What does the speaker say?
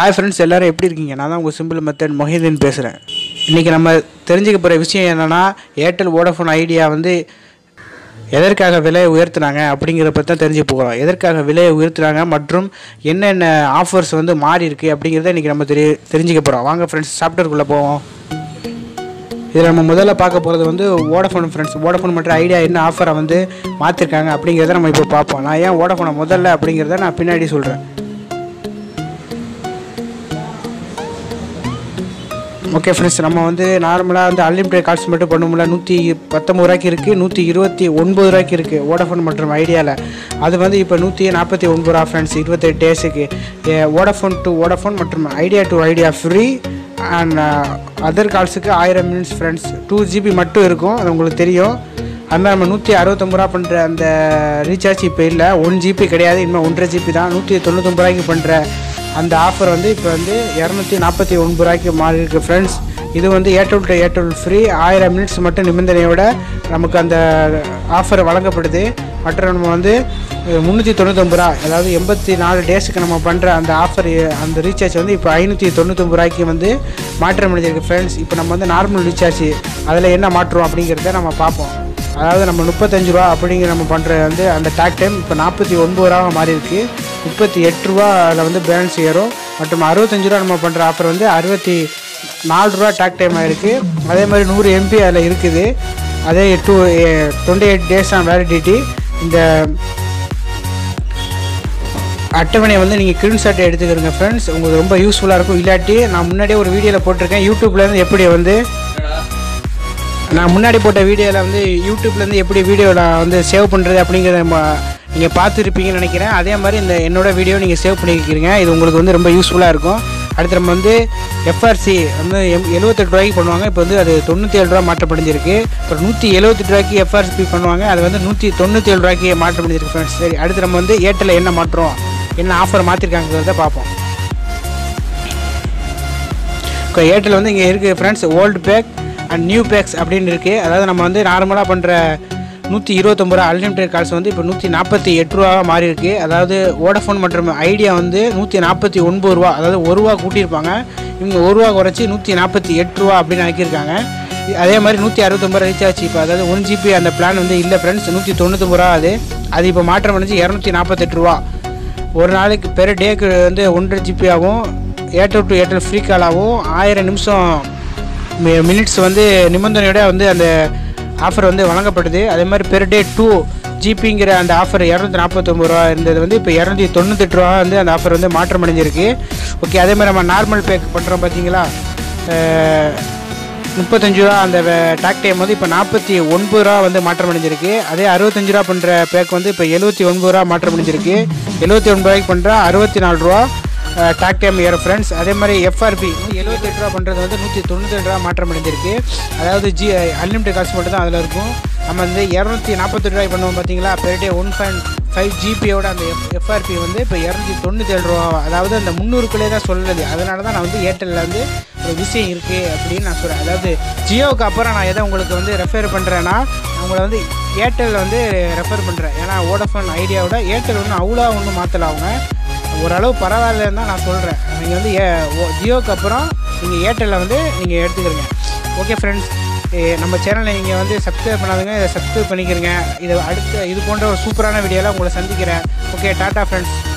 hi friends எல்லாரும் எப்படி இருக்கீங்க நான் தான் உங்கள் சிம்பிள் மெத்தட் மொஹிதீன் பேசுகிறேன் இன்றைக்கி நம்ம தெரிஞ்சுக்க போகிற விஷயம் என்னென்னா ஏர்டெல் வோடஃபோன் ஐடியா வந்து எதற்காக விலையை உயர்த்துனாங்க அப்படிங்கிறத பற்றி தான் தெரிஞ்சு போகிறோம் எதற்காக விலையை உயர்த்துனாங்க மற்றும் என்னென்ன ஆஃபர்ஸ் வந்து மாறி இருக்கு அப்படிங்கிறத இன்றைக்கி நம்ம தெரிய தெரிஞ்சுக்க போகிறோம் வாங்க ஃப்ரெண்ட்ஸ் சாப்டருக்குள்ளே போவோம் இதில் நம்ம முதல்ல பார்க்க போகிறது வந்து வோடஃபோன் ஃப்ரெண்ட்ஸ் வோடஃபோன் மற்றும் ஐடியா என்ன ஆஃபரை வந்து மாற்றிருக்காங்க அப்படிங்கிறத நம்ம இப்போ பார்ப்போம் நான் ஏன் வோடஃபோனை முதல்ல அப்படிங்கிறத நான் பின்னாடி சொல்கிறேன் ஓகே ஃப்ரெண்ட்ஸ் நம்ம வந்து நார்மலாக வந்து அன்லிமிட்டட் கால்ஸ் மட்டும் பண்ணுவோம்ல நூற்றி பத்தொம்பது ரூபாய்க்கு இருக்குது நூற்றி இருபத்தி ஒன்பது ரூபாய்க்கு இருக்குது வோடஃபோன் மற்றும் ஐடியாவில் அது வந்து இப்போ நூற்றி நாற்பத்தி ஒன்பது ரூபா ஃப்ரெண்ட்ஸ் இருபத்தெட்டு டேஸுக்கு வோடஃபோன் டு வோடஃபோன் மற்றும் Idea to Idea free and other கால்ஸுக்கு ஆயிரம் மினிட்ஸ் ஃப்ரெண்ட்ஸ் டூ ஜிபி மட்டும் இருக்கும் அது உங்களுக்கு தெரியும் அதுமாதிரி நம்ம நூற்றி அறுபத்தொம்பது ரூபா பண்ணுற அந்த ரீசார்ஜ் இப்போ இல்லை ஒன் ஜிபி கிடையாது இன்னும் ஒன்றரை ஜிபி தான் நூற்றி தொண்ணூத்தொம்பது ரூபாய்க்கு பண்ணுற அந்த ஆஃபர் வந்து இப்போ வந்து இரநூத்தி நாற்பத்தி ஒன்பது ரூபாய்க்கு மாறி இருக்கு ஃப்ரெண்ட்ஸ் இது வந்து ஏர்டெல் டு ஏர்டெல் ஃப்ரீ ஆயிரம் மினிட்ஸ் மட்டும் நிபந்தனையோட நமக்கு அந்த ஆஃபர் வழங்கப்படுது மற்றும் நம்ம வந்து முந்நூற்றி தொண்ணூத்தொம்பது ரூபா அதாவது எண்பத்தி நாலு டேஸுக்கு நம்ம பண்ணுற அந்த ஆஃபர் அந்த ரீசார்ஜ் வந்து இப்போ ஐநூற்றி தொண்ணூத்தொம்பது ரூபாய்க்கு வந்து மாற்றம் அடைஞ்சிருக்கு ஃப்ரெண்ட்ஸ் இப்போ நம்ம வந்து நார்மல் ரீசார்ஜ் அதில் என்ன மாற்றுறோம் அப்படிங்கிறத நம்ம பார்ப்போம் அதாவது நம்ம முப்பத்தஞ்சு ரூபா அப்படிங்கிற நம்ம பண்ணுற வந்து அந்த டேக் டைம் இப்போ நாற்பத்தி ஒன்பது ரூபா மாறி இருக்கு முப்பத்தி எட்டு ரூபா அதில் வந்து பேலன்ஸ் ஏறும் மற்றும் அறுபத்தஞ்சு ரூபா நம்ம பண்ணுற ஆஃபர் வந்து அறுபத்தி நாலு ரூபா டேக் டைம் ஆயிருக்கு அதே மாதிரி நூறு எம்பி அதில் இருக்குது அதே to twenty eight days on validity இந்த அட்டவணையை வந்து நீங்கள் ஸ்க்ரீன்ஷாட் எடுத்துக்கிறங்க ஃப்ரெண்ட்ஸ் உங்களுக்கு ரொம்ப யூஸ்ஃபுல்லாக இருக்கும் இல்லாட்டி நான் முன்னாடியே ஒரு வீடியோவில் போட்டிருக்கேன் யூடியூப்லேருந்து எப்படி வந்து நான் முன்னாடி போட்ட வீடியோவில் வந்து யூடியூப்லேருந்து எப்படி வீடியோவில் வந்து சேவ் பண்ணுறது அப்படிங்கிறத நீங்கள் பார்த்துருப்பீங்கன்னு நினைக்கிறேன் அதே மாதிரி இந்த என்னோட வீடியோ நீங்கள் சேவ் பண்ணிக்கிறீங்க இது உங்களுக்கு வந்து ரொம்ப யூஸ்ஃபுல்லாக இருக்கும் அடுத்து நம்ம வந்து எஃப்ஆர்சி வந்து எம் எழுபத்தெட்டு ரூபாய்க்கு பண்ணுவாங்க இப்போ வந்து அது தொண்ணூற்றி ஏழு ரூபா மாற்றப்படைஞ்சிருக்கு அப்புறம் நூற்றி எழுபத்தெட்டு ரூபாய்க்கு எஃப்ஆர்சி பண்ணுவாங்க அது வந்து நூற்றி தொண்ணூற்றி ஏழு ரூபாய்க்கு மாற்றப்படைஞ்சிருக்கு ஃப்ரெண்ட்ஸ் சரி அடுத்து நம்ம வந்து ஏர்டெல் என்ன மாற்றோம் என்ன ஆஃபர் மாற்றிருக்காங்கிறத பார்ப்போம் இப்போ ஏர்டெல் வந்து இங்கே இருக்குது friends old pack and new packs அப்படின்னு இருக்குது அதாவது நம்ம வந்து நார்மலாக பண்ணுற நூற்றி இருபத்தொம்பது ரூபா அன்லிமிட்டட் கால்ஸ் வந்து இப்போ நூற்றி நாற்பத்தி எட்டு ரூபாவாக மாறி இருக்கு அதாவது வோடஃபோன் மற்றும் ஐடியா வந்து நூற்றி நாற்பத்தி ஒன்பது ரூபா அதாவது ஒரு ரூபா கூட்டியிருப்பாங்க இவங்க ஒரு ரூபா குறைச்சி நூற்றி நாற்பத்தி எட்டு ரூபா அப்படின்னு ஆக்கியிருக்காங்க அதே மாதிரி நூற்றி அறுபத்தொம்பது ரூபா ரீசார்ஜ் இப்போ அதாவது ஒன் ஜிபி அந்த பிளான் வந்து இல்லை ஃப்ரெண்ட்ஸ் நூற்றி தொண்ணூத்தொம்பது ரூபா அது அது இப்போ மாற்றம் அடைஞ்சு இரநூத்தி நாற்பத்தெட்டு ரூபா ஒரு நாளைக்கு பெர் டேக்கு வந்து ஒன்றரை ஜிபி ஆகும் ஏர்டெல் டு ஏர்டெல் ஃப்ரீ காலாகவும் ஆயிரம் நிமிஷம் மினிட்ஸ் வந்து நிபந்தனையோட வந்து அந்த ஆஃபர் வந்து வழங்கப்படுது அதே மாதிரி பெர் டே டூ ஜிபிங்கிற அந்த ஆஃபர் இரநூத்தி நாற்பத்தொம்பது ரூபா இருந்தது வந்து இப்போ இரநூத்தி தொண்ணூத்தெட்டு ரூபா வந்து அந்த ஆஃபர் வந்து மாற்றம் அடைஞ்சிருக்கு ஓகே அதே மாதிரி நம்ம நார்மல் பேக் பண்ணுறோம் பார்த்தீங்களா முப்பத்தஞ்சு ரூபா அந்த டாக் டைம் வந்து இப்போ நாற்பத்தி ஒன்பது ரூபா வந்து மாற்றம் அடைஞ்சிருக்கு அதே அறுபத்தஞ்சு ரூபா பண்ணுற பேக் வந்து இப்போ எழுபத்தி ஒன்பது ரூபா மாற்றம் அடைஞ்சிருக்கு எழுபத்தி ஒன்பது ரூபாய்க்கு பண்ணுற அறுபத்தி நாலு ரூபா டாக் டைம் ஏற ஃப்ரெண்ட்ஸ் அதே மாதிரி எஃப்ஆர்பி எழுபத்தெட்டு ரூபா பண்ணுறது வந்து நூற்றி தொண்ணூத்தெட்டு ரூபா மாற்றம் அடைஞ்சிருக்கு அதாவது ஜி அன்லிமிட்டட் காசு மட்டும் தான் அதில் இருக்கும் நம்ம வந்து இரநூத்தி நாற்பத்தெட்டு ரூபாய் பண்ணுவோம் பார்த்தீங்களா per day one point five ஜிபியோட அந்த எஃப் எஃப்ஆர்பி வந்து இப்போ இரநூத்தி தொண்ணூத்தேழு ரூபா அதாவது அந்த முந்நூறுக்குள்ளே தான் சொல்லுது அதனால தான் நான் வந்து ஏர்டெல்லில் வந்து ஒரு விஷயம் இருக்குது அப்படின்னு நான் சொல்கிறேன் அதாவது ஜியோவுக்கு அப்புறம் நான் எதை உங்களுக்கு வந்து ரெஃபர் பண்ணுறேன்னா உங்களை வந்து ஏர்டெல்லில் வந்து ரெஃபர் பண்ணுறேன் ஏன்னா வோடஃபோன் ஐடியாவோட ஏர்டெல் ஒன்றும் அவ்வளோ ஒன்றும் மாற்றல அவங்க ஓரளவு பரவாயில்லன்னு தான் நான் சொல்கிறேன் நீங்கள் வந்து ஏ ஜியோக்கு அப்புறம் நீங்கள் ஏர்டெல்லில் வந்து நீங்கள் எடுத்துக்கிறீங்க ஓகே ஃப்ரெண்ட்ஸ் நம்ம சேனலை நீங்கள் வந்து சப்ஸ்கிரைப் பண்ணாதுங்க இதை சப்ஸ்கிரைப் பண்ணிக்கிறீங்க இதை அடுத்த இது போன்ற ஒரு சூப்பரான வீடியோவில் உங்களை சந்திக்கிறேன் ஓகே டாட்டா ஃப்ரெண்ட்ஸ்